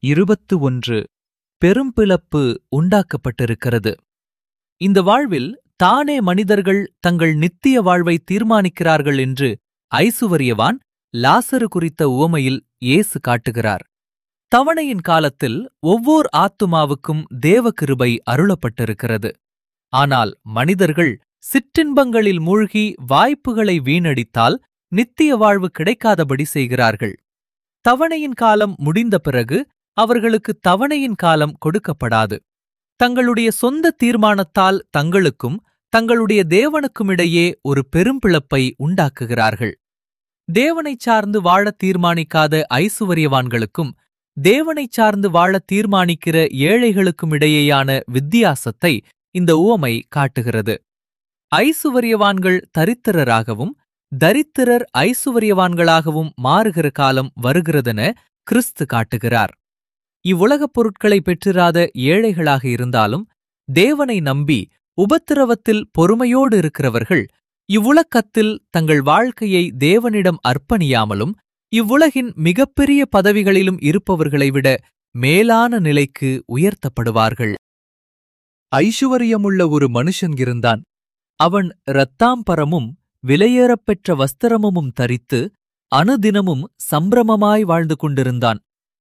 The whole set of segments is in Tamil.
இருபத்து ஒன்று பெரும்பிளப்பு உண்டாக்கப்பட்டிருக்கிறது இந்த வாழ்வில் தானே மனிதர்கள் தங்கள் நித்திய வாழ்வை தீர்மானிக்கிறார்கள் என்று ஐசுவரியவான் லாசரு குறித்த உவமையில் இயேசு காட்டுகிறார் தவணையின் காலத்தில் ஒவ்வோர் ஆத்துமாவுக்கும் தேவகிருபை அருளப்பட்டிருக்கிறது ஆனால் மனிதர்கள் சிற்றின்பங்களில் மூழ்கி வாய்ப்புகளை வீணடித்தால் நித்திய வாழ்வு கிடைக்காதபடி செய்கிறார்கள் தவணையின் காலம் முடிந்த பிறகு அவர்களுக்கு தவணையின் காலம் கொடுக்கப்படாது தங்களுடைய சொந்த தீர்மானத்தால் தங்களுக்கும் தங்களுடைய தேவனுக்குமிடையே ஒரு பெரும்பிளப்பை உண்டாக்குகிறார்கள் தேவனைச் சார்ந்து வாழத் தீர்மானிக்காத ஐசுவரியவான்களுக்கும் தேவனைச் சார்ந்து வாழத் தீர்மானிக்கிற ஏழைகளுக்கும் இடையேயான வித்தியாசத்தை இந்த உவமை காட்டுகிறது ஐசுவரியவான்கள் தரித்திரராகவும் தரித்திரர் ஐசுவரியவான்களாகவும் மாறுகிற காலம் வருகிறதென கிறிஸ்து காட்டுகிறார் இவ்வுலகப் பொருட்களை பெற்றிராத ஏழைகளாக இருந்தாலும் தேவனை நம்பி உபத்திரவத்தில் பொறுமையோடு இருக்கிறவர்கள் இவ்வுலக்கத்தில் தங்கள் வாழ்க்கையை தேவனிடம் அர்ப்பணியாமலும் இவ்வுலகின் மிகப்பெரிய பதவிகளிலும் இருப்பவர்களை விட மேலான நிலைக்கு உயர்த்தப்படுவார்கள் ஐசுவரியமுள்ள ஒரு மனுஷன் இருந்தான் அவன் இரத்தாம்பரமும் விலையேறப்பெற்ற வஸ்திரமும் தரித்து அனுதினமும் சம்பிரமமாய் வாழ்ந்து கொண்டிருந்தான்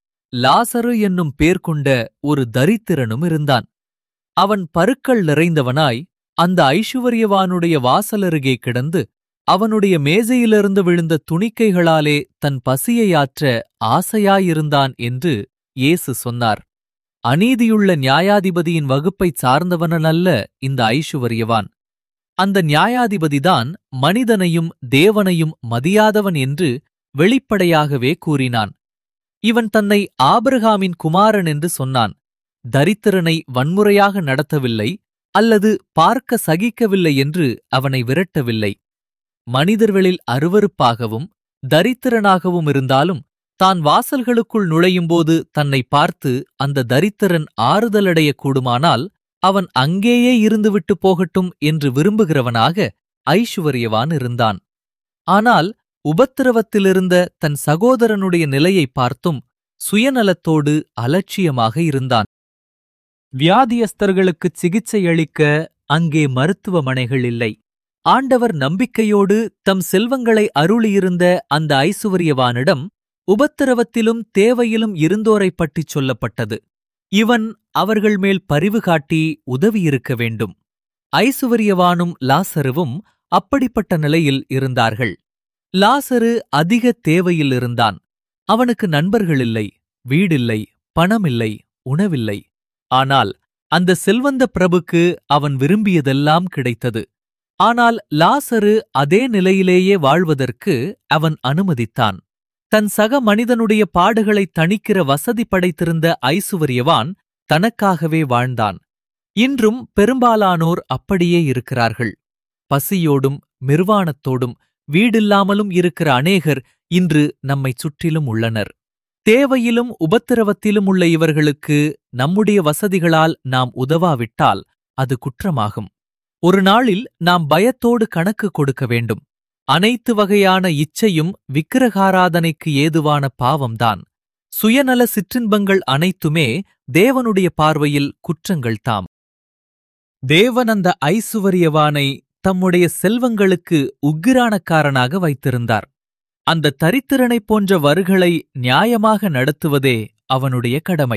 லாசரு என்னும் பேர் கொண்ட ஒரு தரித்திரனும் இருந்தான் அவன் பருக்கள் நிறைந்தவனாய் அந்த ஐசுவரியவானுடைய வாசலருகே கிடந்து அவனுடைய மேசையிலிருந்து விழுந்த துணிக்கைகளாலே தன் பசியை ஆற்ற ஆசையாயிருந்தான் என்று இயேசு சொன்னார் அநீதியுள்ள நியாயாதிபதியின் வகுப்பைச் சார்ந்தவனல்ல இந்த ஐசுவரியவான் அந்த நியாயாதிபதிதான் மனிதனையும் தேவனையும் மதியாதவன் என்று வெளிப்படையாகவே கூறினான் இவன் தன்னை ஆபிரகாமின் குமாரன் என்று சொன்னான் தரித்திரனை வன்முறையாக நடத்தவில்லை அல்லது பார்க்க சகிக்கவில்லை என்று அவனை விரட்டவில்லை மனிதர்களில் அருவருப்பாகவும் தரித்திரனாகவும் இருந்தாலும் தான் வாசல்களுக்குள் நுழையும்போது தன்னை பார்த்து அந்த தரித்திரன் ஆறுதலடைய கூடுமானால் அவன் அங்கேயே இருந்துவிட்டு போகட்டும் என்று விரும்புகிறவனாக ஐசுவரியவான் இருந்தான் ஆனால் உபத்திரவத்திலிருந்த தன் சகோதரனுடைய நிலையை பார்த்தும் சுயநலத்தோடு அலட்சியமாக இருந்தான் வியாதியஸ்தர்களுக்கு சிகிச்சை அளிக்க அங்கே மருத்துவமனைகள் இல்லை ஆண்டவர் நம்பிக்கையோடு தம் செல்வங்களை அருளியிருந்த அந்த ஐசுவரியவானிடம் உபத்திரவத்திலும் தேவையிலும் இருந்தோரைப் பற்றிச் சொல்லப்பட்டது இவன் அவர்கள் மேல் பரிவு காட்டி உதவியிருக்க வேண்டும் ஐசுவரியவானும் லாசருவும் அப்படிப்பட்ட நிலையில் இருந்தார்கள் லாசரு அதிக தேவையில் இருந்தான் அவனுக்கு நண்பர்கள் இல்லை வீடில்லை பணமில்லை உணவில்லை ஆனால் அந்த செல்வந்த பிரபுக்கு அவன் விரும்பியதெல்லாம் கிடைத்தது ஆனால் லாசரு அதே நிலையிலேயே வாழ்வதற்கு அவன் அனுமதித்தான் தன் சக மனிதனுடைய பாடுகளை தணிக்கிற வசதி படைத்திருந்த ஐசுவரியவான் தனக்காகவே வாழ்ந்தான் இன்றும் பெரும்பாலானோர் அப்படியே இருக்கிறார்கள் பசியோடும் நிர்வாணத்தோடும் வீடில்லாமலும் இருக்கிற அநேகர் இன்று நம்மைச் சுற்றிலும் உள்ளனர் தேவையிலும் உபத்திரவத்திலும் உள்ள இவர்களுக்கு நம்முடைய வசதிகளால் நாம் உதவாவிட்டால் அது குற்றமாகும் ஒரு நாளில் நாம் பயத்தோடு கணக்கு கொடுக்க வேண்டும் அனைத்து வகையான இச்சையும் விக்கிரகாராதனைக்கு ஏதுவான பாவம்தான் சுயநல சிற்றின்பங்கள் அனைத்துமே தேவனுடைய பார்வையில் குற்றங்கள் தாம் தேவன் அந்த ஐசுவரியவானை தம்முடைய செல்வங்களுக்கு உக்கிரானக்காரனாக வைத்திருந்தார் அந்த தரித்திரனைப் போன்ற வறுகளை நியாயமாக நடத்துவதே அவனுடைய கடமை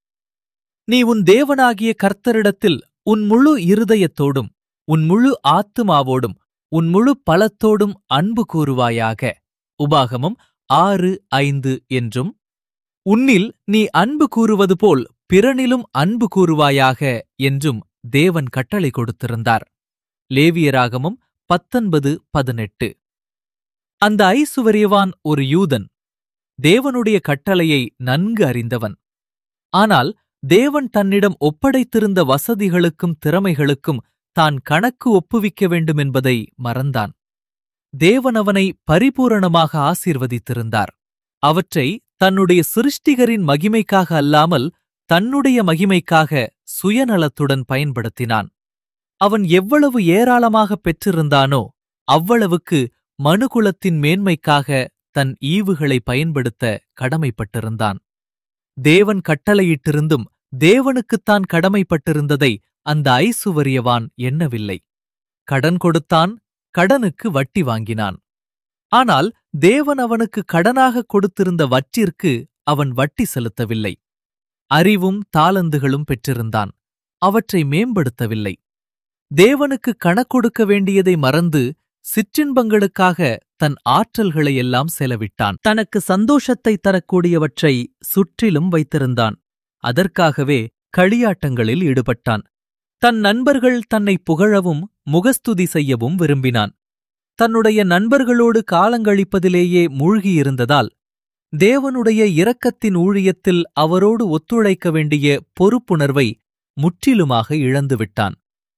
நீ உன் தேவனாகிய கர்த்தரிடத்தில் உன் முழு இருதயத்தோடும் உன் முழு ஆத்துமாவோடும் உன் முழு பலத்தோடும் அன்பு கூறுவாயாக உபாகமம் ஆறு ஐந்து என்றும் உன்னில் நீ அன்பு கூறுவது போல் பிறனிலும் அன்பு கூறுவாயாக என்றும் தேவன் கட்டளை கொடுத்திருந்தார் லேவியராகமும் பத்தொன்பது பதினெட்டு அந்த ஐசுவரியவான் ஒரு யூதன் தேவனுடைய கட்டளையை நன்கு அறிந்தவன் ஆனால் தேவன் தன்னிடம் ஒப்படைத்திருந்த வசதிகளுக்கும் திறமைகளுக்கும் தான் கணக்கு ஒப்புவிக்க வேண்டுமென்பதை மறந்தான் தேவன் அவனை பரிபூரணமாக ஆசீர்வதித்திருந்தார் அவற்றை தன்னுடைய சிருஷ்டிகரின் மகிமைக்காக அல்லாமல் தன்னுடைய மகிமைக்காக சுயநலத்துடன் பயன்படுத்தினான் அவன் எவ்வளவு ஏராளமாக பெற்றிருந்தானோ அவ்வளவுக்கு மனுகுலத்தின் மேன்மைக்காக தன் ஈவுகளை பயன்படுத்த கடமைப்பட்டிருந்தான் தேவன் கட்டளையிட்டிருந்தும் தேவனுக்குத்தான் கடமைப்பட்டிருந்ததை அந்த ஐசுவரியவான் எண்ணவில்லை கடன் கொடுத்தான் கடனுக்கு வட்டி வாங்கினான் ஆனால் தேவன் அவனுக்கு கடனாக கொடுத்திருந்த வற்றிற்கு அவன் வட்டி செலுத்தவில்லை அறிவும் தாளந்துகளும் பெற்றிருந்தான் அவற்றை மேம்படுத்தவில்லை தேவனுக்கு கணக்கொடுக்க வேண்டியதை மறந்து சிற்றின்பங்களுக்காக தன் ஆற்றல்களை எல்லாம் செலவிட்டான் தனக்கு சந்தோஷத்தை தரக்கூடியவற்றை சுற்றிலும் வைத்திருந்தான் அதற்காகவே களியாட்டங்களில் ஈடுபட்டான் தன் நண்பர்கள் தன்னை புகழவும் முகஸ்துதி செய்யவும் விரும்பினான் தன்னுடைய நண்பர்களோடு காலங்கழிப்பதிலேயே மூழ்கியிருந்ததால் தேவனுடைய இரக்கத்தின் ஊழியத்தில் அவரோடு ஒத்துழைக்க வேண்டிய பொறுப்புணர்வை முற்றிலுமாக இழந்துவிட்டான்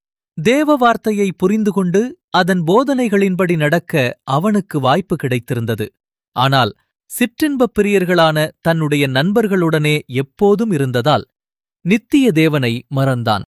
தேவ வார்த்தையை புரிந்து கொண்டு அதன் போதனைகளின்படி நடக்க அவனுக்கு வாய்ப்பு கிடைத்திருந்தது ஆனால் சிற்றின்பப் பிரியர்களான தன்னுடைய நண்பர்களுடனே எப்போதும் இருந்ததால் நித்திய தேவனை மறந்தான்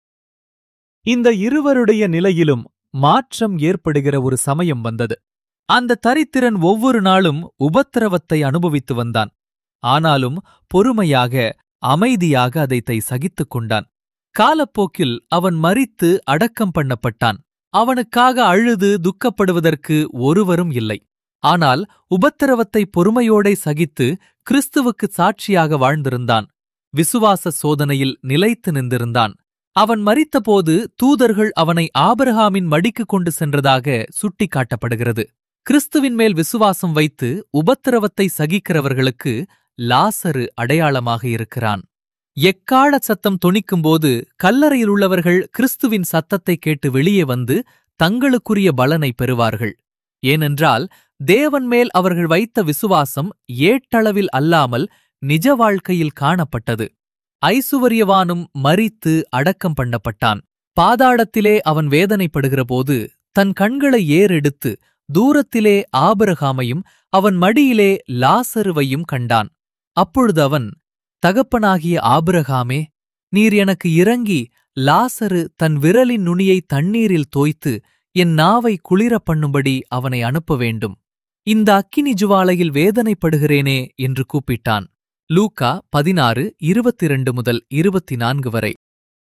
இந்த இருவருடைய நிலையிலும் மாற்றம் ஏற்படுகிற ஒரு சமயம் வந்தது அந்த தரித்திரன் ஒவ்வொரு நாளும் உபத்திரவத்தை அனுபவித்து வந்தான் ஆனாலும் பொறுமையாக அமைதியாக அதை சகித்துக் கொண்டான் காலப்போக்கில் அவன் மரித்து அடக்கம் பண்ணப்பட்டான் அவனுக்காக அழுது துக்கப்படுவதற்கு ஒருவரும் இல்லை ஆனால் உபத்திரவத்தை பொறுமையோடே சகித்து கிறிஸ்துவுக்கு சாட்சியாக வாழ்ந்திருந்தான் விசுவாச சோதனையில் நிலைத்து நின்றிருந்தான் அவன் மரித்தபோது தூதர்கள் அவனை ஆபிரகாமின் மடிக்கு கொண்டு சென்றதாக சுட்டிக்காட்டப்படுகிறது கிறிஸ்துவின் மேல் விசுவாசம் வைத்து உபத்திரவத்தை சகிக்கிறவர்களுக்கு லாசரு அடையாளமாக இருக்கிறான் எக்கால சத்தம் தொனிக்கும்போது கல்லறையில் உள்ளவர்கள் கிறிஸ்துவின் சத்தத்தை கேட்டு வெளியே வந்து தங்களுக்குரிய பலனை பெறுவார்கள் ஏனென்றால் தேவன் மேல் அவர்கள் வைத்த விசுவாசம் ஏட்டளவில் அல்லாமல் நிஜ வாழ்க்கையில் காணப்பட்டது ஐசுவரியவானும் மரித்து அடக்கம் பண்ணப்பட்டான் பாதாளத்திலே அவன் வேதனைப்படுகிறபோது தன் கண்களை ஏறெடுத்து தூரத்திலே ஆபிரகாமையும் அவன் மடியிலே லாசருவையும் கண்டான் அப்பொழுது அவன் தகப்பனாகிய ஆபிரகாமே நீர் எனக்கு இறங்கி லாசரு தன் விரலின் நுனியை தண்ணீரில் தோய்த்து என் நாவை குளிர பண்ணும்படி அவனை அனுப்ப வேண்டும் இந்த அக்கினி ஜுவாலையில் வேதனைப்படுகிறேனே என்று கூப்பிட்டான் லூக்கா பதினாறு இருபத்திரண்டு முதல் இருபத்தி நான்கு வரை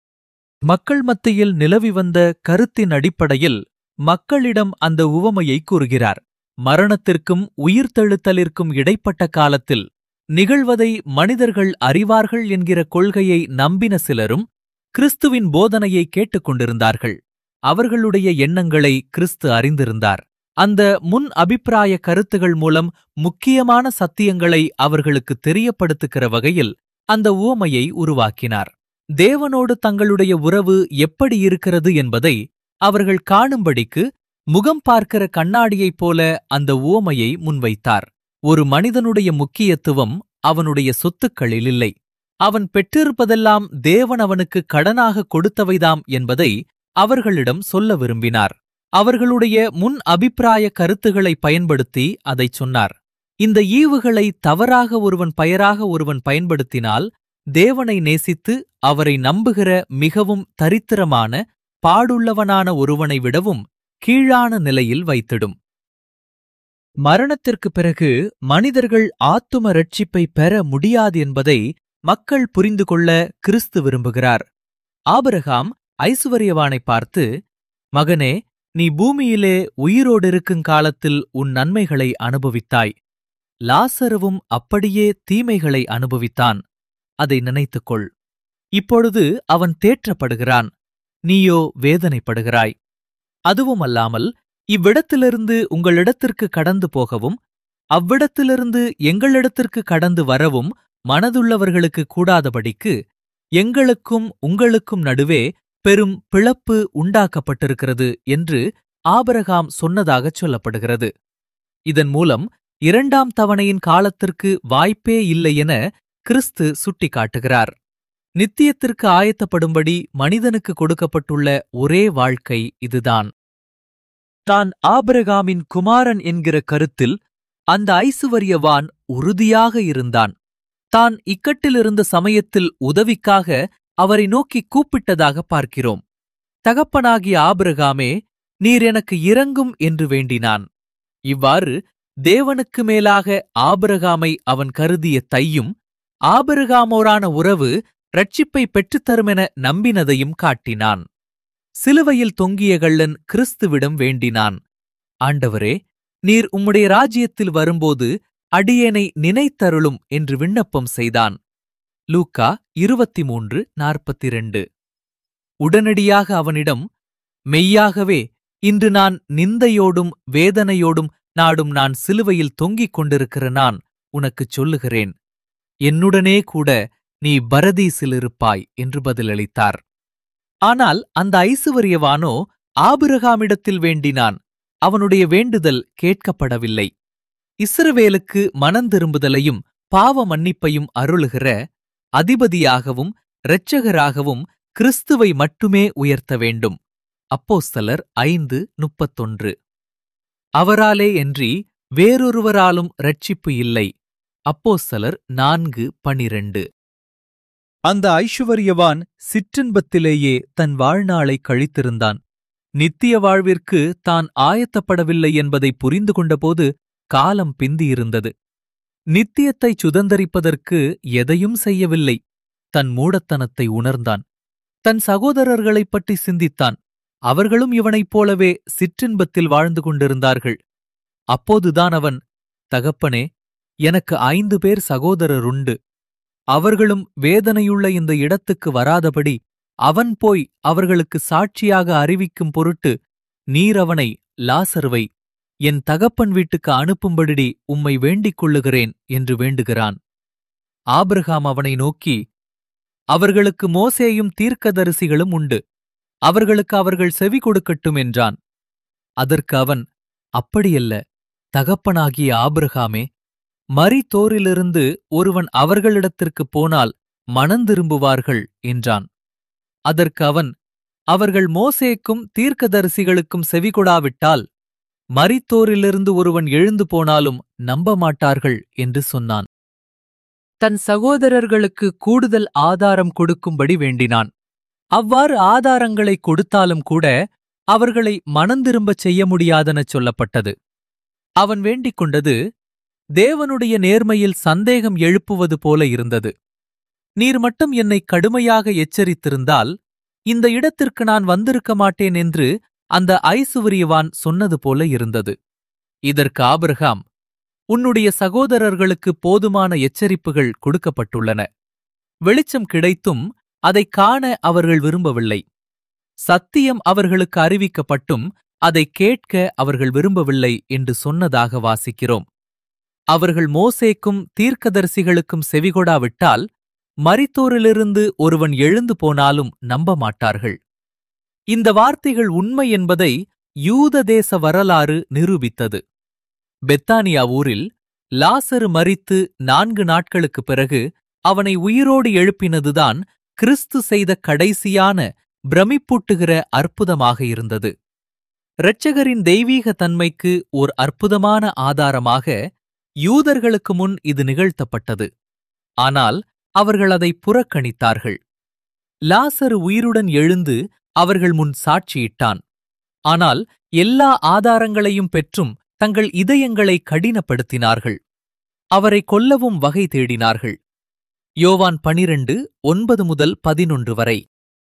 மக்கள் மத்தியில் நிலவி வந்த கருத்தின் அடிப்படையில் மக்களிடம் அந்த உவமையை கூறுகிறார் மரணத்திற்கும் உயிர்த்தெழுத்தலிற்கும் இடைப்பட்ட காலத்தில் நிகழ்வதை மனிதர்கள் அறிவார்கள் என்கிற கொள்கையை நம்பின சிலரும் கிறிஸ்துவின் போதனையை கேட்டுக்கொண்டிருந்தார்கள் அவர்களுடைய எண்ணங்களை கிறிஸ்து அறிந்திருந்தார் அந்த முன் அபிப்பிராய கருத்துகள் மூலம் முக்கியமான சத்தியங்களை அவர்களுக்கு தெரியப்படுத்துகிற வகையில் அந்த உவமையை உருவாக்கினார் தேவனோடு தங்களுடைய உறவு எப்படி இருக்கிறது என்பதை அவர்கள் காணும்படிக்கு முகம் பார்க்கிற கண்ணாடியைப் போல அந்த உவமையை முன்வைத்தார் ஒரு மனிதனுடைய முக்கியத்துவம் அவனுடைய சொத்துக்களில் இல்லை அவன் பெற்றிருப்பதெல்லாம் தேவன் அவனுக்கு கடனாக கொடுத்தவைதாம் என்பதை அவர்களிடம் சொல்ல விரும்பினார் அவர்களுடைய முன் அபிப்பிராய கருத்துக்களை பயன்படுத்தி அதைச் சொன்னார் இந்த ஈவுகளை தவறாக ஒருவன் பெயராக ஒருவன் பயன்படுத்தினால் தேவனை நேசித்து அவரை நம்புகிற மிகவும் தரித்திரமான பாடுள்ளவனான ஒருவனை விடவும் கீழான நிலையில் வைத்திடும் மரணத்திற்குப் பிறகு மனிதர்கள் ஆத்தும ரட்சிப்பை பெற முடியாது என்பதை மக்கள் புரிந்து கொள்ள கிறிஸ்து விரும்புகிறார் ஆபிரகாம் ஐசுவரியவானை பார்த்து மகனே நீ பூமியிலே உயிரோடிருக்குங் காலத்தில் உன் நன்மைகளை அனுபவித்தாய் லாசருவும் அப்படியே தீமைகளை அனுபவித்தான் அதை நினைத்துக்கொள் இப்பொழுது அவன் தேற்றப்படுகிறான் நீயோ வேதனைப்படுகிறாய் அதுவுமல்லாமல் இவ்விடத்திலிருந்து உங்களிடத்திற்கு கடந்து போகவும் அவ்விடத்திலிருந்து எங்களிடத்திற்கு கடந்து வரவும் மனதுள்ளவர்களுக்கு கூடாதபடிக்கு எங்களுக்கும் உங்களுக்கும் நடுவே பெரும் பிளப்பு உண்டாக்கப்பட்டிருக்கிறது என்று ஆபரகாம் சொன்னதாகச் சொல்லப்படுகிறது இதன் மூலம் இரண்டாம் தவணையின் காலத்திற்கு வாய்ப்பே இல்லை என கிறிஸ்து சுட்டிக்காட்டுகிறார் நித்தியத்திற்கு ஆயத்தப்படும்படி மனிதனுக்கு கொடுக்கப்பட்டுள்ள ஒரே வாழ்க்கை இதுதான் தான் ஆபிரகாமின் குமாரன் என்கிற கருத்தில் அந்த ஐசுவரியவான் உறுதியாக இருந்தான் தான் இக்கட்டிலிருந்த சமயத்தில் உதவிக்காக அவரை நோக்கி கூப்பிட்டதாக பார்க்கிறோம் தகப்பனாகிய ஆபிரகாமே நீர் எனக்கு இறங்கும் என்று வேண்டினான் இவ்வாறு தேவனுக்கு மேலாக ஆபிரகாமை அவன் கருதிய தையும் ஆபிரகாமோரான உறவு ரட்சிப்பை பெற்றுத்தருமென நம்பினதையும் காட்டினான் சிலுவையில் தொங்கிய கள்ளன் கிறிஸ்துவிடம் வேண்டினான் ஆண்டவரே நீர் உம்முடைய ராஜ்யத்தில் வரும்போது அடியேனை நினைத்தருளும் என்று விண்ணப்பம் செய்தான் லூக்கா இருபத்தி மூன்று நாற்பத்திரண்டு உடனடியாக அவனிடம் மெய்யாகவே இன்று நான் நிந்தையோடும் வேதனையோடும் நாடும் நான் சிலுவையில் தொங்கிக் கொண்டிருக்கிற நான் உனக்குச் சொல்லுகிறேன் என்னுடனே கூட நீ பரதீசில் இருப்பாய் என்று பதிலளித்தார் ஆனால் அந்த ஐசுவரியவானோ ஆபிரகாமிடத்தில் வேண்டினான் அவனுடைய வேண்டுதல் கேட்கப்படவில்லை இஸ்ரவேலுக்கு மனந்திரும்புதலையும் பாவ மன்னிப்பையும் அருளுகிற அதிபதியாகவும் இரட்சகராகவும் கிறிஸ்துவை மட்டுமே உயர்த்த வேண்டும் அப்போஸ்தலர் ஐந்து முப்பத்தொன்று அவராலே என்றி வேறொருவராலும் ரட்சிப்பு இல்லை அப்போஸ்தலர் நான்கு பனிரெண்டு அந்த ஐசுவரியவான் சிற்றின்பத்திலேயே தன் வாழ்நாளை கழித்திருந்தான் நித்திய வாழ்விற்கு தான் ஆயத்தப்படவில்லை என்பதை புரிந்து கொண்டபோது காலம் பிந்தியிருந்தது நித்தியத்தைச் சுதந்தரிப்பதற்கு எதையும் செய்யவில்லை தன் மூடத்தனத்தை உணர்ந்தான் தன் சகோதரர்களைப் பற்றி சிந்தித்தான் அவர்களும் இவனைப் போலவே சிற்றின்பத்தில் வாழ்ந்து கொண்டிருந்தார்கள் அப்போதுதான் அவன் தகப்பனே எனக்கு ஐந்து பேர் சகோதரருண்டு அவர்களும் வேதனையுள்ள இந்த இடத்துக்கு வராதபடி அவன் போய் அவர்களுக்கு சாட்சியாக அறிவிக்கும் பொருட்டு நீர் அவனை லாசர்வை என் தகப்பன் வீட்டுக்கு அனுப்பும்படி உம்மை வேண்டிக் கொள்ளுகிறேன் என்று வேண்டுகிறான் ஆபிரகாம் அவனை நோக்கி அவர்களுக்கு மோசேயும் தீர்க்கதரிசிகளும் உண்டு அவர்களுக்கு அவர்கள் செவி கொடுக்கட்டும் என்றான் அதற்கு அவன் அப்படியல்ல தகப்பனாகிய ஆபிரகாமே மரித்தோரிலிருந்து ஒருவன் அவர்களிடத்திற்குப் போனால் மனந்திரும்புவார்கள் என்றான் அதற்கு அவன் அவர்கள் மோசேக்கும் தீர்க்கதரிசிகளுக்கும் செவிகொடாவிட்டால் மரித்தோரிலிருந்து ஒருவன் எழுந்து போனாலும் நம்ப மாட்டார்கள் என்று சொன்னான் தன் சகோதரர்களுக்கு கூடுதல் ஆதாரம் கொடுக்கும்படி வேண்டினான் அவ்வாறு ஆதாரங்களை கொடுத்தாலும் கூட அவர்களை மனந்திரும்பச் செய்ய முடியாதென சொல்லப்பட்டது அவன் வேண்டிக் கொண்டது தேவனுடைய நேர்மையில் சந்தேகம் எழுப்புவது போல இருந்தது நீர் மட்டும் என்னை கடுமையாக எச்சரித்திருந்தால் இந்த இடத்திற்கு நான் வந்திருக்க மாட்டேன் என்று அந்த ஐசுவரியவான் சொன்னது போல இருந்தது இதற்கு ஆபிரகாம் உன்னுடைய சகோதரர்களுக்கு போதுமான எச்சரிப்புகள் கொடுக்கப்பட்டுள்ளன வெளிச்சம் கிடைத்தும் அதைக் காண அவர்கள் விரும்பவில்லை சத்தியம் அவர்களுக்கு அறிவிக்கப்பட்டும் அதை கேட்க அவர்கள் விரும்பவில்லை என்று சொன்னதாக வாசிக்கிறோம் அவர்கள் மோசேக்கும் தீர்க்கதரிசிகளுக்கும் செவிகொடாவிட்டால் மரித்தோரிலிருந்து ஒருவன் எழுந்து போனாலும் நம்ப மாட்டார்கள் இந்த வார்த்தைகள் உண்மை என்பதை யூத தேச வரலாறு நிரூபித்தது பெத்தானியா ஊரில் லாசரு மரித்து நான்கு நாட்களுக்குப் பிறகு அவனை உயிரோடு எழுப்பினதுதான் கிறிஸ்து செய்த கடைசியான பிரமிப்பூட்டுகிற அற்புதமாக இருந்தது இரட்சகரின் தெய்வீக தன்மைக்கு ஓர் அற்புதமான ஆதாரமாக யூதர்களுக்கு முன் இது நிகழ்த்தப்பட்டது ஆனால் அவர்கள் அதை புறக்கணித்தார்கள் லாசரு உயிருடன் எழுந்து அவர்கள் முன் சாட்சியிட்டான் ஆனால் எல்லா ஆதாரங்களையும் பெற்றும் தங்கள் இதயங்களை கடினப்படுத்தினார்கள் அவரை கொல்லவும் வகை தேடினார்கள் யோவான் பனிரண்டு ஒன்பது முதல் பதினொன்று வரை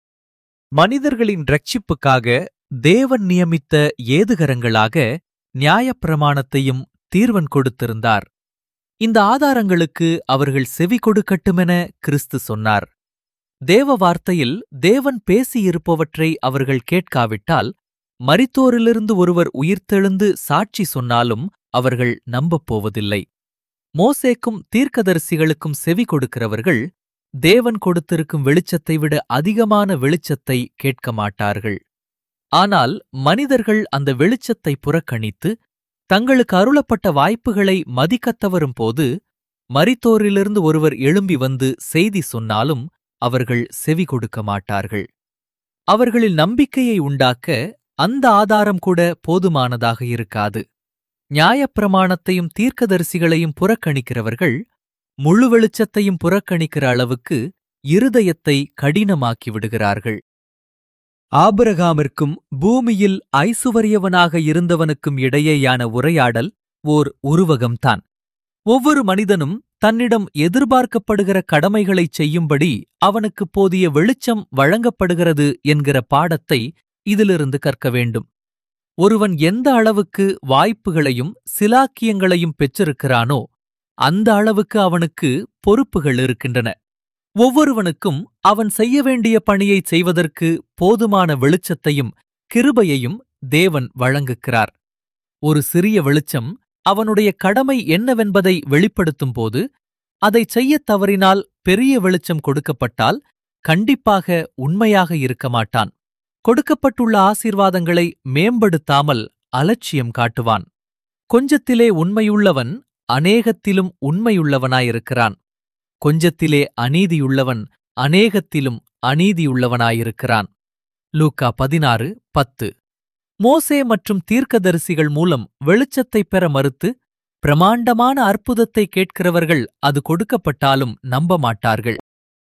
மனிதர்களின் ரட்சிப்புக்காக தேவன் நியமித்த ஏதுகரங்களாக நியாயப்பிரமாணத்தையும் தீர்வன் கொடுத்திருந்தார் இந்த ஆதாரங்களுக்கு அவர்கள் செவி கொடுக்கட்டுமென கிறிஸ்து சொன்னார் தேவ வார்த்தையில் தேவன் பேசியிருப்பவற்றை அவர்கள் கேட்காவிட்டால் மரித்தோரிலிருந்து ஒருவர் உயிர்த்தெழுந்து சாட்சி சொன்னாலும் அவர்கள் நம்பப் போவதில்லை மோசேக்கும் தீர்க்கதரிசிகளுக்கும் செவி கொடுக்கிறவர்கள் தேவன் கொடுத்திருக்கும் வெளிச்சத்தை விட அதிகமான வெளிச்சத்தை கேட்க மாட்டார்கள் ஆனால் மனிதர்கள் அந்த வெளிச்சத்தை புறக்கணித்து தங்களுக்கு அருளப்பட்ட வாய்ப்புகளை மதிக்கத் தவறும் போது மரித்தோரிலிருந்து ஒருவர் எழும்பி வந்து செய்தி சொன்னாலும் அவர்கள் செவி கொடுக்க மாட்டார்கள் அவர்களில் நம்பிக்கையை உண்டாக்க அந்த ஆதாரம் கூட போதுமானதாக இருக்காது நியாயப்பிரமாணத்தையும் தீர்க்கதரிசிகளையும் புறக்கணிக்கிறவர்கள் முழு வெளிச்சத்தையும் புறக்கணிக்கிற அளவுக்கு இருதயத்தை கடினமாக்கி விடுகிறார்கள் ஆபிரகாமிற்கும் பூமியில் ஐசுவரியவனாக இருந்தவனுக்கும் இடையேயான உரையாடல் ஓர் உருவகம்தான் ஒவ்வொரு மனிதனும் தன்னிடம் எதிர்பார்க்கப்படுகிற கடமைகளைச் செய்யும்படி அவனுக்கு போதிய வெளிச்சம் வழங்கப்படுகிறது என்கிற பாடத்தை இதிலிருந்து கற்க வேண்டும் ஒருவன் எந்த அளவுக்கு வாய்ப்புகளையும் சிலாக்கியங்களையும் பெற்றிருக்கிறானோ அந்த அளவுக்கு அவனுக்கு பொறுப்புகள் இருக்கின்றன ஒவ்வொருவனுக்கும் அவன் செய்ய வேண்டிய பணியைச் செய்வதற்கு போதுமான வெளிச்சத்தையும் கிருபையையும் தேவன் வழங்குகிறார் ஒரு சிறிய வெளிச்சம் அவனுடைய கடமை என்னவென்பதை வெளிப்படுத்தும் போது அதைச் செய்யத் தவறினால் பெரிய வெளிச்சம் கொடுக்கப்பட்டால் கண்டிப்பாக உண்மையாக இருக்க மாட்டான் கொடுக்கப்பட்டுள்ள ஆசீர்வாதங்களை மேம்படுத்தாமல் அலட்சியம் காட்டுவான் கொஞ்சத்திலே உண்மையுள்ளவன் அநேகத்திலும் உண்மையுள்ளவனாயிருக்கிறான் கொஞ்சத்திலே அநீதியுள்ளவன் அநேகத்திலும் அநீதியுள்ளவனாயிருக்கிறான் லூக்கா பதினாறு பத்து மோசே மற்றும் தீர்க்கதரிசிகள் மூலம் வெளிச்சத்தைப் பெற மறுத்து பிரமாண்டமான அற்புதத்தை கேட்கிறவர்கள் அது கொடுக்கப்பட்டாலும் நம்ப மாட்டார்கள்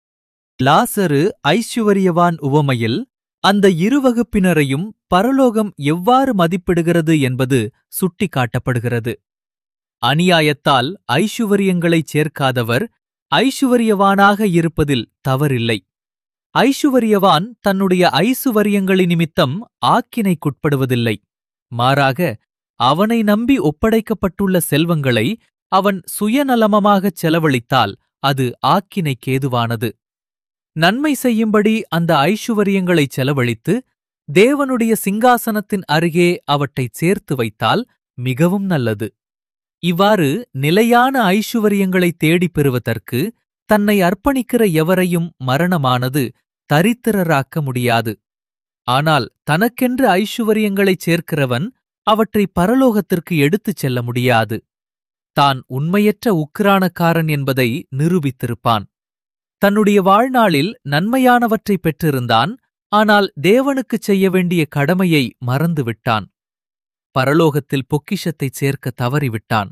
லாசரு ஐசுவரியவான் உவமையில் அந்த இரு வகுப்பினரையும் பரலோகம் எவ்வாறு மதிப்பிடுகிறது என்பது சுட்டிக்காட்டப்படுகிறது அநியாயத்தால் ஐசுவரியங்களைச் சேர்க்காதவர் ஐசுவரியவானாக இருப்பதில் தவறில்லை ஐசுவரியவான் தன்னுடைய ஐசுவரியங்களி நிமித்தம் ஆக்கினைக்குட்படுவதில்லை மாறாக அவனை நம்பி ஒப்படைக்கப்பட்டுள்ள செல்வங்களை அவன் சுயநலமமாகச் செலவழித்தால் அது ஆக்கினைக்கேதுவானது நன்மை செய்யும்படி அந்த ஐசுவரியங்களைச் செலவழித்து தேவனுடைய சிங்காசனத்தின் அருகே அவற்றைச் சேர்த்து வைத்தால் மிகவும் நல்லது இவ்வாறு நிலையான ஐசுவரியங்களைத் தேடிப் பெறுவதற்கு தன்னை அர்ப்பணிக்கிற எவரையும் மரணமானது தரித்திரராக்க முடியாது ஆனால் தனக்கென்று ஐசுவரியங்களைச் சேர்க்கிறவன் அவற்றை பரலோகத்திற்கு எடுத்துச் செல்ல முடியாது தான் உண்மையற்ற உக்கிரானக்காரன் என்பதை நிரூபித்திருப்பான் தன்னுடைய வாழ்நாளில் நன்மையானவற்றைப் பெற்றிருந்தான் ஆனால் தேவனுக்குச் செய்ய வேண்டிய கடமையை மறந்துவிட்டான் பரலோகத்தில் பொக்கிஷத்தைச் சேர்க்க தவறிவிட்டான்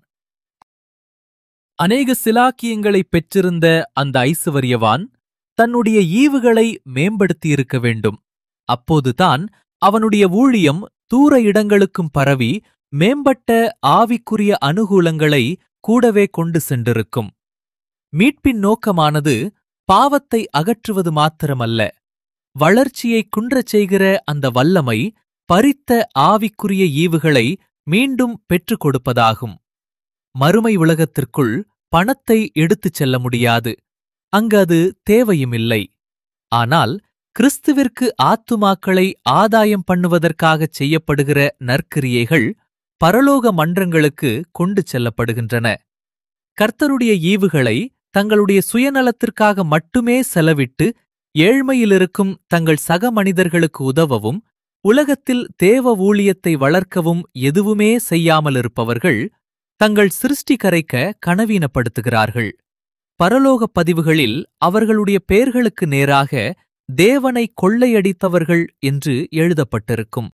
அநேக சிலாக்கியங்களைப் பெற்றிருந்த அந்த ஐசுவரியவான் தன்னுடைய ஈவுகளை மேம்படுத்தியிருக்க வேண்டும் அப்போதுதான் அவனுடைய ஊழியம் தூர இடங்களுக்கும் பரவி மேம்பட்ட ஆவிக்குரிய அனுகூலங்களை கூடவே கொண்டு சென்றிருக்கும் மீட்பின் நோக்கமானது பாவத்தை அகற்றுவது மாத்திரமல்ல வளர்ச்சியை குன்றச் செய்கிற அந்த வல்லமை பறித்த ஆவிக்குரிய ஈவுகளை மீண்டும் பெற்றுக் கொடுப்பதாகும் மறுமை உலகத்திற்குள் பணத்தை எடுத்துச் செல்ல முடியாது அங்கு அது தேவையுமில்லை ஆனால் கிறிஸ்துவிற்கு ஆத்துமாக்களை ஆதாயம் பண்ணுவதற்காகச் செய்யப்படுகிற நற்கிரியைகள் பரலோக மன்றங்களுக்கு கொண்டு செல்லப்படுகின்றன கர்த்தருடைய ஈவுகளை தங்களுடைய சுயநலத்திற்காக மட்டுமே செலவிட்டு ஏழ்மையிலிருக்கும் தங்கள் சக மனிதர்களுக்கு உதவவும் உலகத்தில் தேவ ஊழியத்தை வளர்க்கவும் எதுவுமே செய்யாமலிருப்பவர்கள் தங்கள் சிருஷ்டி கரைக்க கனவீனப்படுத்துகிறார்கள் பரலோகப் பதிவுகளில் அவர்களுடைய பெயர்களுக்கு நேராக தேவனை கொள்ளையடித்தவர்கள் என்று எழுதப்பட்டிருக்கும்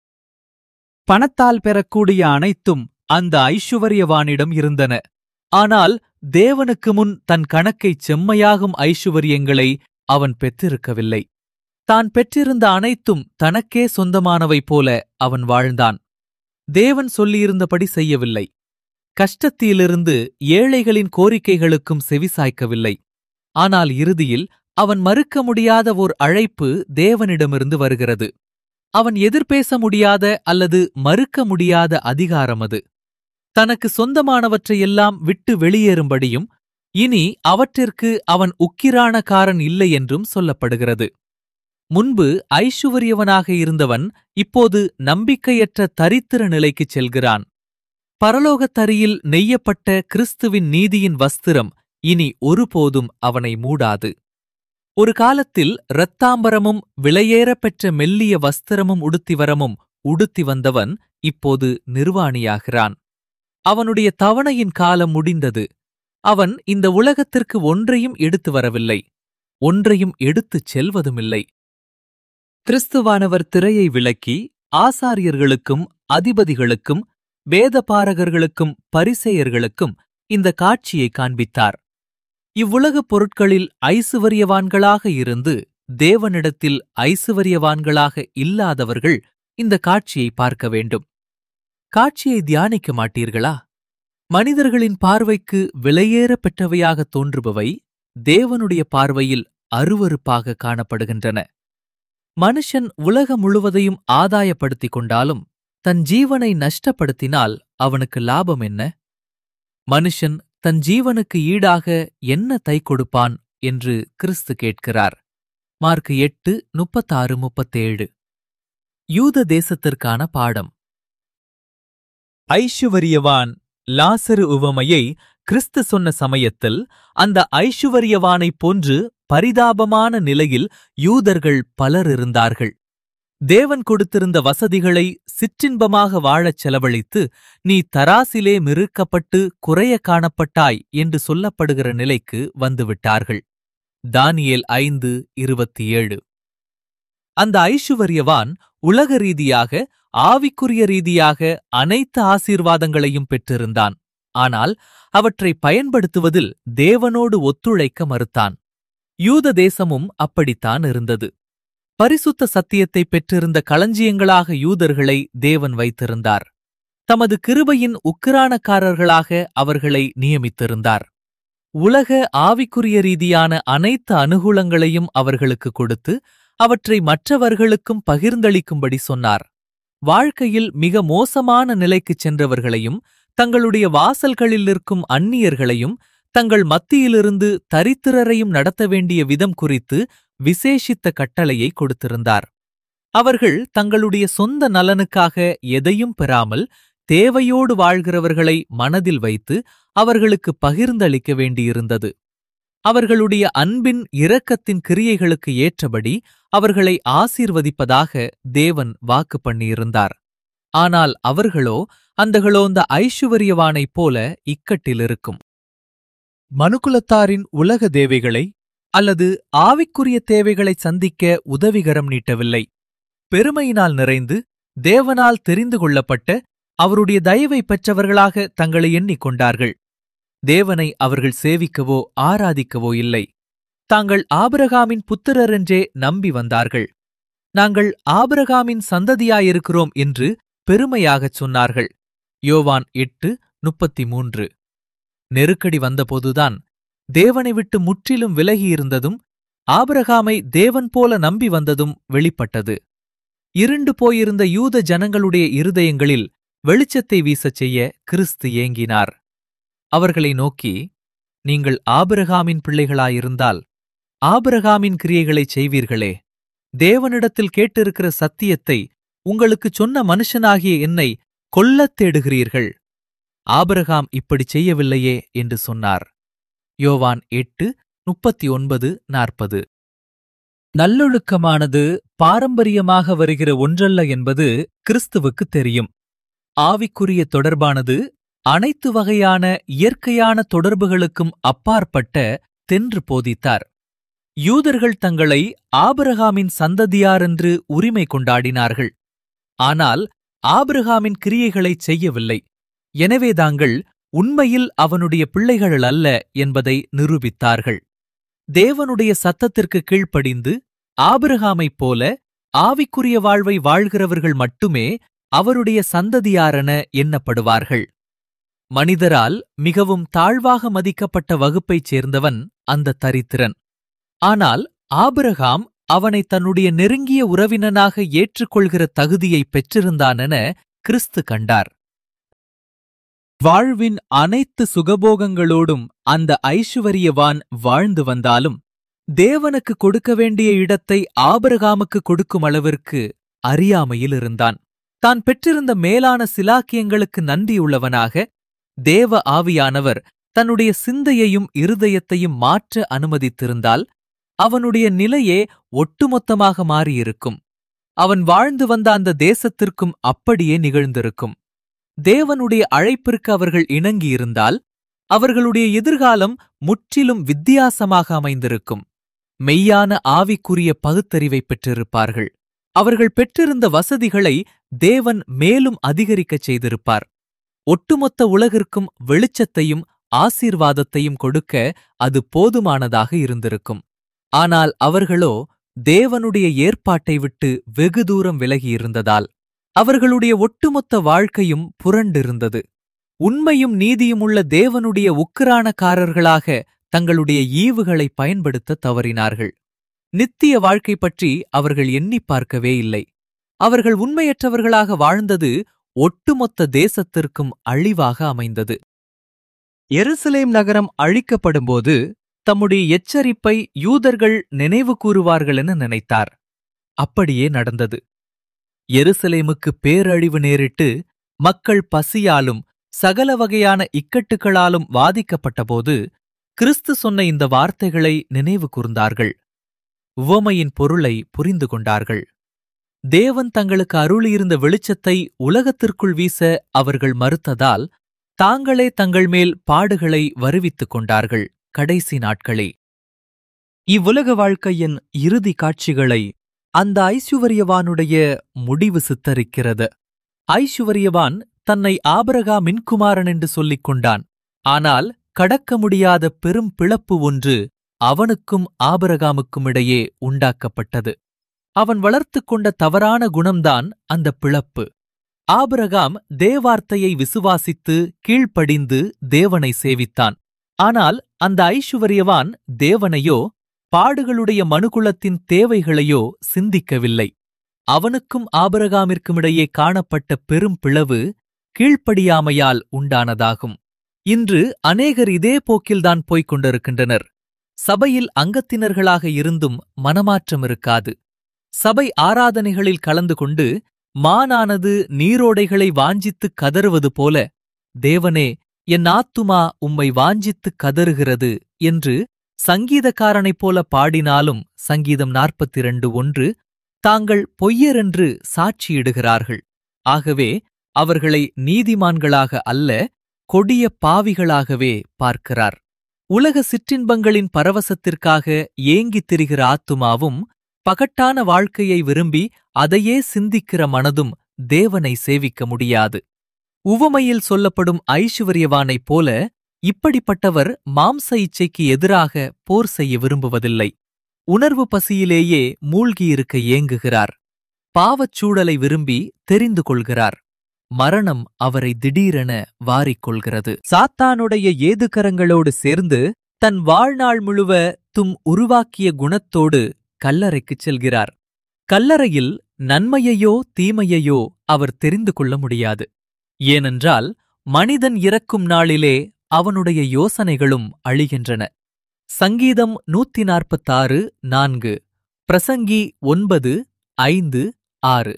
பணத்தால் பெறக்கூடிய அனைத்தும் அந்த ஐசுவரியவானிடம் இருந்தன ஆனால் தேவனுக்கு முன் தன் கணக்கைச் செம்மையாகும் ஐசுவரியங்களை அவன் பெற்றிருக்கவில்லை தான் பெற்றிருந்த அனைத்தும் தனக்கே சொந்தமானவை போல அவன் வாழ்ந்தான் தேவன் சொல்லியிருந்தபடி செய்யவில்லை கஷ்டத்திலிருந்து ஏழைகளின் கோரிக்கைகளுக்கும் செவிசாய்க்கவில்லை ஆனால் இறுதியில் அவன் மறுக்க முடியாத ஓர் அழைப்பு தேவனிடமிருந்து வருகிறது அவன் எதிர்பேச முடியாத அல்லது மறுக்க முடியாத அதிகாரம் அது தனக்கு சொந்தமானவற்றையெல்லாம் விட்டு வெளியேறும்படியும் இனி அவற்றிற்கு அவன் உக்கிரானக்காரன் இல்லை என்றும் சொல்லப்படுகிறது முன்பு ஐசுவரியவனாக இருந்தவன் இப்போது நம்பிக்கையற்ற தரித்திர நிலைக்குச் செல்கிறான் பரலோகத் தரியில் நெய்யப்பட்ட கிறிஸ்துவின் நீதியின் வஸ்திரம் இனி ஒருபோதும் அவனை மூடாது ஒரு காலத்தில் இரத்தாம்பரமும் விலையேறப் பெற்ற மெல்லிய வஸ்திரமும் உடுத்திவரமும் உடுத்தி வந்தவன் இப்போது நிர்வாணியாகிறான் அவனுடைய தவணையின் காலம் முடிந்தது அவன் இந்த உலகத்திற்கு ஒன்றையும் எடுத்து வரவில்லை ஒன்றையும் எடுத்துச் செல்வதுமில்லை கிறிஸ்துவானவர் திரையை விலக்கி ஆசாரியர்களுக்கும் அதிபதிகளுக்கும் வேதபாரகர்களுக்கும் பரிசேயர்களுக்கும் இந்த காட்சியை காண்பித்தார் இவ்வுலகப் பொருட்களில் ஐசுவரியவான்களாக இருந்து தேவனிடத்தில் ஐசுவரியவான்களாக இல்லாதவர்கள் இந்த காட்சியை பார்க்க வேண்டும் காட்சியை தியானிக்க மாட்டீர்களா மனிதர்களின் பார்வைக்கு விலையேற பெற்றவையாக தோன்றுபவை தேவனுடைய பார்வையில் அருவருப்பாக காணப்படுகின்றன மனுஷன் உலகம் முழுவதையும் ஆதாயப்படுத்திக் கொண்டாலும் தன் ஜீவனை நஷ்டப்படுத்தினால் அவனுக்கு லாபம் என்ன மனுஷன் தன் ஜீவனுக்கு ஈடாக என்ன தை கொடுப்பான் என்று கிறிஸ்து கேட்கிறார் மார்க் எட்டு முப்பத்தாறு முப்பத்தேழு யூத தேசத்திற்கான பாடம் ஐசுவரியவான் லாசரு உவமையை கிறிஸ்து சொன்ன சமயத்தில் அந்த ஐசுவரியவானைப் போன்று பரிதாபமான நிலையில் யூதர்கள் பலர் இருந்தார்கள் தேவன் கொடுத்திருந்த வசதிகளை சிற்றின்பமாக வாழச் செலவழித்து நீ தராசிலே மிருக்கப்பட்டு குறைய காணப்பட்டாய் என்று சொல்லப்படுகிற நிலைக்கு வந்துவிட்டார்கள் தானியேல் ஐந்து இருபத்தி ஏழு அந்த ஐசுவரியவான் உலக ரீதியாக ஆவிக்குரிய ரீதியாக அனைத்து ஆசீர்வாதங்களையும் பெற்றிருந்தான் ஆனால் அவற்றை பயன்படுத்துவதில் தேவனோடு ஒத்துழைக்க மறுத்தான் யூத தேசமும் அப்படித்தான் இருந்தது பரிசுத்த சத்தியத்தை பெற்றிருந்த களஞ்சியங்களாக யூதர்களை தேவன் வைத்திருந்தார் தமது கிருபையின் உக்கிரானக்காரர்களாக அவர்களை நியமித்திருந்தார் உலக ஆவிக்குரிய ரீதியான அனைத்து அனுகூலங்களையும் அவர்களுக்கு கொடுத்து அவற்றை மற்றவர்களுக்கும் பகிர்ந்தளிக்கும்படி சொன்னார் வாழ்க்கையில் மிக மோசமான நிலைக்குச் சென்றவர்களையும் தங்களுடைய வாசல்களில் இருக்கும் அந்நியர்களையும் தங்கள் மத்தியிலிருந்து தரித்திரரையும் நடத்த வேண்டிய விதம் குறித்து விசேஷித்த கட்டளையை கொடுத்திருந்தார் அவர்கள் தங்களுடைய சொந்த நலனுக்காக எதையும் பெறாமல் தேவையோடு வாழ்கிறவர்களை மனதில் வைத்து அவர்களுக்கு பகிர்ந்தளிக்க வேண்டியிருந்தது அவர்களுடைய அன்பின் இரக்கத்தின் கிரியைகளுக்கு ஏற்றபடி அவர்களை ஆசீர்வதிப்பதாக தேவன் வாக்கு பண்ணியிருந்தார் ஆனால் அவர்களோ அந்தகளோந்த ஐசுவரியவானைப் போல இக்கட்டில் இருக்கும் மனுக்குலத்தாரின் உலக தேவைகளை அல்லது ஆவிக்குரிய தேவைகளை சந்திக்க உதவிகரம் நீட்டவில்லை பெருமையினால் நிறைந்து தேவனால் தெரிந்து கொள்ளப்பட்ட அவருடைய தயவை பெற்றவர்களாக தங்களை எண்ணிக் கொண்டார்கள் தேவனை அவர்கள் சேவிக்கவோ ஆராதிக்கவோ இல்லை தாங்கள் ஆபிரகாமின் புத்திரரென்றே நம்பி வந்தார்கள் நாங்கள் ஆபிரகாமின் சந்ததியாயிருக்கிறோம் என்று பெருமையாகச் சொன்னார்கள் யோவான் எட்டு முப்பத்தி மூன்று நெருக்கடி வந்தபோதுதான் தேவனை விட்டு முற்றிலும் விலகியிருந்ததும் ஆபிரகாமை தேவன் போல நம்பி வந்ததும் வெளிப்பட்டது இருண்டு போயிருந்த யூத ஜனங்களுடைய இருதயங்களில் வெளிச்சத்தை வீசச் செய்ய கிறிஸ்து ஏங்கினார் அவர்களை நோக்கி நீங்கள் ஆபிரகாமின் பிள்ளைகளாயிருந்தால் ஆபிரகாமின் கிரியைகளைச் செய்வீர்களே தேவனிடத்தில் கேட்டிருக்கிற சத்தியத்தை உங்களுக்குச் சொன்ன மனுஷனாகிய என்னை கொல்லத் தேடுகிறீர்கள் ஆபிரகாம் இப்படிச் செய்யவில்லையே என்று சொன்னார் யோவான் எட்டு முப்பத்தி ஒன்பது நாற்பது நல்லொழுக்கமானது பாரம்பரியமாக வருகிற ஒன்றல்ல என்பது கிறிஸ்துவுக்கு தெரியும் ஆவிக்குரிய தொடர்பானது அனைத்து வகையான இயற்கையான தொடர்புகளுக்கும் அப்பாற்பட்ட தென்று போதித்தார் யூதர்கள் தங்களை ஆபிரகாமின் சந்ததியாரென்று உரிமை கொண்டாடினார்கள் ஆனால் ஆபிரகாமின் கிரியைகளைச் செய்யவில்லை எனவே தாங்கள் உண்மையில் அவனுடைய பிள்ளைகள் அல்ல என்பதை நிரூபித்தார்கள் தேவனுடைய சத்தத்திற்கு கீழ்ப்படிந்து ஆபிரகாமைப் போல ஆவிக்குரிய வாழ்வை வாழ்கிறவர்கள் மட்டுமே அவருடைய சந்ததியாரென எண்ணப்படுவார்கள் மனிதரால் மிகவும் தாழ்வாக மதிக்கப்பட்ட வகுப்பைச் சேர்ந்தவன் அந்த தரித்திரன் ஆனால் ஆபிரகாம் அவனை தன்னுடைய நெருங்கிய உறவினனாக ஏற்றுக்கொள்கிற தகுதியை பெற்றிருந்தானென கிறிஸ்து கண்டார் வாழ்வின் அனைத்து சுகபோகங்களோடும் அந்த ஐசுவரியவான் வாழ்ந்து வந்தாலும் தேவனுக்கு கொடுக்க வேண்டிய இடத்தை ஆபிரகாமுக்கு கொடுக்கும் அளவிற்கு அறியாமையில் இருந்தான் தான் பெற்றிருந்த மேலான சிலாக்கியங்களுக்கு நன்றியுள்ளவனாக தேவ ஆவியானவர் தன்னுடைய சிந்தையையும் இருதயத்தையும் மாற்ற அனுமதித்திருந்தால் அவனுடைய நிலையே ஒட்டுமொத்தமாக மாறியிருக்கும் அவன் வாழ்ந்து வந்த அந்த தேசத்திற்கும் அப்படியே நிகழ்ந்திருக்கும் தேவனுடைய அழைப்பிற்கு அவர்கள் இணங்கியிருந்தால் அவர்களுடைய எதிர்காலம் முற்றிலும் வித்தியாசமாக அமைந்திருக்கும் மெய்யான ஆவிக்குரிய பகுத்தறிவை பெற்றிருப்பார்கள் அவர்கள் பெற்றிருந்த வசதிகளை தேவன் மேலும் அதிகரிக்கச் செய்திருப்பார் ஒட்டுமொத்த உலகிற்கும் வெளிச்சத்தையும் ஆசீர்வாதத்தையும் கொடுக்க அது போதுமானதாக இருந்திருக்கும் ஆனால் அவர்களோ தேவனுடைய ஏற்பாட்டை விட்டு வெகு தூரம் விலகியிருந்ததால் அவர்களுடைய ஒட்டுமொத்த வாழ்க்கையும் புரண்டிருந்தது உண்மையும் நீதியும் உள்ள தேவனுடைய உக்கிரானக்காரர்களாக தங்களுடைய ஈவுகளை பயன்படுத்த தவறினார்கள் நித்திய வாழ்க்கை பற்றி அவர்கள் எண்ணிப் பார்க்கவே இல்லை அவர்கள் உண்மையற்றவர்களாக வாழ்ந்தது ஒட்டுமொத்த தேசத்திற்கும் அழிவாக அமைந்தது எருசலேம் நகரம் அழிக்கப்படும்போது தம்முடைய எச்சரிப்பை யூதர்கள் நினைவு கூறுவார்கள் என நினைத்தார் அப்படியே நடந்தது எருசலேமுக்கு பேரழிவு நேரிட்டு மக்கள் பசியாலும் சகல வகையான இக்கட்டுகளாலும் வாதிக்கப்பட்டபோது கிறிஸ்து சொன்ன இந்த வார்த்தைகளை நினைவு கூர்ந்தார்கள் உவமையின் பொருளை புரிந்து கொண்டார்கள் தேவன் தங்களுக்கு அருளியிருந்த வெளிச்சத்தை உலகத்திற்குள் வீச அவர்கள் மறுத்ததால் தாங்களே தங்கள் மேல் பாடுகளை வருவித்துக் கொண்டார்கள் கடைசி நாட்களே இவ்வுலக வாழ்க்கையின் இறுதி காட்சிகளை அந்த ஐசுவரியவானுடைய முடிவு சித்தரிக்கிறது ஐசுவரியவான் தன்னை ஆபரகா மின்குமாரன் என்று சொல்லிக் கொண்டான் ஆனால் கடக்க முடியாத பெரும் பிளப்பு ஒன்று அவனுக்கும் ஆபரகாமுக்கும் இடையே உண்டாக்கப்பட்டது அவன் வளர்த்துக் கொண்ட தவறான குணம்தான் அந்த பிளப்பு ஆபிரகாம் தேவார்த்தையை விசுவாசித்து கீழ்ப்படிந்து தேவனை சேவித்தான் ஆனால் அந்த ஐசுவரியவான் தேவனையோ பாடுகளுடைய மனுகுலத்தின் தேவைகளையோ சிந்திக்கவில்லை அவனுக்கும் ஆபரகாமிற்கும் இடையே காணப்பட்ட பெரும் பிளவு கீழ்ப்படியாமையால் உண்டானதாகும் இன்று அநேகர் இதே போக்கில்தான் போய்க் கொண்டிருக்கின்றனர் சபையில் அங்கத்தினர்களாக இருந்தும் மனமாற்றம் இருக்காது சபை ஆராதனைகளில் கலந்து கொண்டு மானானது நீரோடைகளை வாஞ்சித்துக் கதறுவது போல தேவனே என் ஆத்துமா உம்மை வாஞ்சித்துக் கதறுகிறது என்று சங்கீதக்காரனைப் போல பாடினாலும் சங்கீதம் நாற்பத்தி இரண்டு ஒன்று தாங்கள் பொய்யரென்று சாட்சியிடுகிறார்கள் ஆகவே அவர்களை நீதிமான்களாக அல்ல கொடிய பாவிகளாகவே பார்க்கிறார் உலக சிற்றின்பங்களின் பரவசத்திற்காக ஏங்கித் திரிகிற ஆத்துமாவும் பகட்டான வாழ்க்கையை விரும்பி அதையே சிந்திக்கிற மனதும் தேவனை சேவிக்க முடியாது உவமையில் சொல்லப்படும் ஐசுவரியவானைப் போல இப்படிப்பட்டவர் மாம்ச இச்சைக்கு எதிராக போர் செய்ய விரும்புவதில்லை உணர்வு பசியிலேயே மூழ்கியிருக்க ஏங்குகிறார் பாவச் சூழலை விரும்பி தெரிந்து கொள்கிறார் மரணம் அவரை திடீரென வாரிக்கொள்கிறது சாத்தானுடைய ஏதுகரங்களோடு சேர்ந்து தன் வாழ்நாள் முழுவ தும் உருவாக்கிய குணத்தோடு கல்லறைக்குச் செல்கிறார் கல்லறையில் நன்மையையோ தீமையையோ அவர் தெரிந்து கொள்ள முடியாது ஏனென்றால் மனிதன் இறக்கும் நாளிலே அவனுடைய யோசனைகளும் அழிகின்றன சங்கீதம் நூத்தி நாற்பத்தாறு நான்கு பிரசங்கி ஒன்பது ஐந்து ஆறு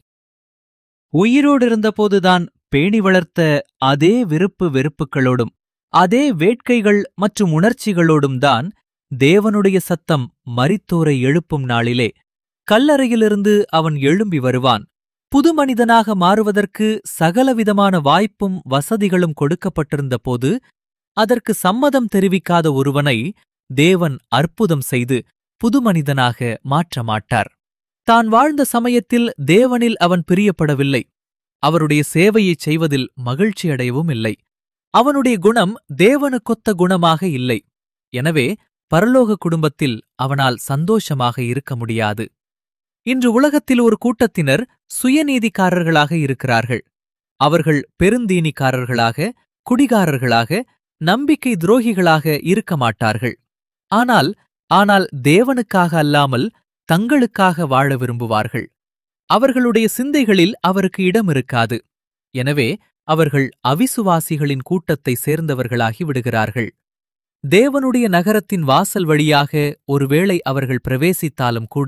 உயிரோடிருந்தபோதுதான் பேணி வளர்த்த அதே விருப்பு வெறுப்புகளோடும் அதே வேட்கைகள் மற்றும் உணர்ச்சிகளோடும் தான் தேவனுடைய சத்தம் மரித்தோரை எழுப்பும் நாளிலே கல்லறையிலிருந்து அவன் எழும்பி வருவான் புது மனிதனாக மாறுவதற்கு சகலவிதமான வாய்ப்பும் வசதிகளும் கொடுக்கப்பட்டிருந்த போது அதற்கு சம்மதம் தெரிவிக்காத ஒருவனை தேவன் அற்புதம் செய்து புது மனிதனாக மாற்ற மாட்டார் தான் வாழ்ந்த சமயத்தில் தேவனில் அவன் பிரியப்படவில்லை அவருடைய சேவையைச் செய்வதில் மகிழ்ச்சி அடையவும் இல்லை அவனுடைய குணம் தேவனுக்கொத்த குணமாக இல்லை எனவே பரலோக குடும்பத்தில் அவனால் சந்தோஷமாக இருக்க முடியாது இன்று உலகத்தில் ஒரு கூட்டத்தினர் சுயநீதிக்காரர்களாக இருக்கிறார்கள் அவர்கள் பெருந்தீனிக்காரர்களாக குடிகாரர்களாக நம்பிக்கை துரோகிகளாக இருக்க மாட்டார்கள் ஆனால் ஆனால் தேவனுக்காக அல்லாமல் தங்களுக்காக வாழ விரும்புவார்கள் அவர்களுடைய சிந்தைகளில் அவருக்கு இடம் இருக்காது எனவே அவர்கள் அவிசுவாசிகளின் கூட்டத்தை சேர்ந்தவர்களாகி விடுகிறார்கள் தேவனுடைய நகரத்தின் வாசல் வழியாக ஒருவேளை அவர்கள் பிரவேசித்தாலும் கூட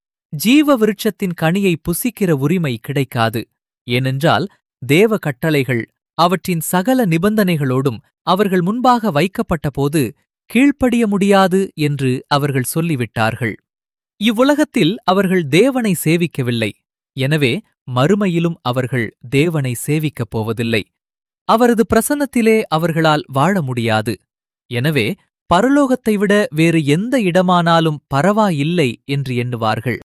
ஜீவ விருட்சத்தின் கனியை புசிக்கிற உரிமை கிடைக்காது ஏனென்றால் தேவ கட்டளைகள் அவற்றின் சகல நிபந்தனைகளோடும் அவர்கள் முன்பாக வைக்கப்பட்டபோது கீழ்ப்படிய முடியாது என்று அவர்கள் சொல்லிவிட்டார்கள் இவ்வுலகத்தில் அவர்கள் தேவனை சேவிக்கவில்லை எனவே மறுமையிலும் அவர்கள் தேவனை சேவிக்கப் போவதில்லை அவரது பிரசன்னத்திலே அவர்களால் வாழ முடியாது எனவே பரலோகத்தை விட வேறு எந்த இடமானாலும் பரவாயில்லை என்று எண்ணுவார்கள்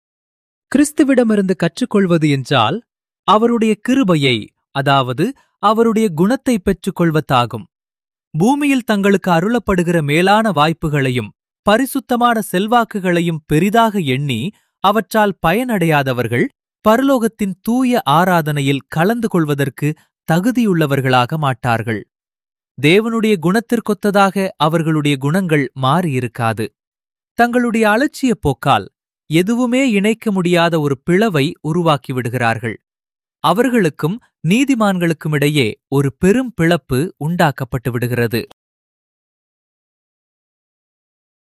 கிறிஸ்துவிடமிருந்து கற்றுக்கொள்வது என்றால் அவருடைய கிருபையை அதாவது அவருடைய குணத்தை பெற்றுக்கொள்வதாகும் பூமியில் தங்களுக்கு அருளப்படுகிற மேலான வாய்ப்புகளையும் பரிசுத்தமான செல்வாக்குகளையும் பெரிதாக எண்ணி அவற்றால் பயனடையாதவர்கள் பரலோகத்தின் தூய ஆராதனையில் கலந்து கொள்வதற்கு தகுதியுள்ளவர்களாக மாட்டார்கள் தேவனுடைய குணத்திற்கொத்ததாக அவர்களுடைய குணங்கள் மாறியிருக்காது தங்களுடைய அலட்சிய போக்கால் எதுவுமே இணைக்க முடியாத ஒரு பிளவை உருவாக்கிவிடுகிறார்கள் அவர்களுக்கும் நீதிமான்களுக்கும் இடையே ஒரு பெரும் பிளப்பு உண்டாக்கப்பட்டு விடுகிறது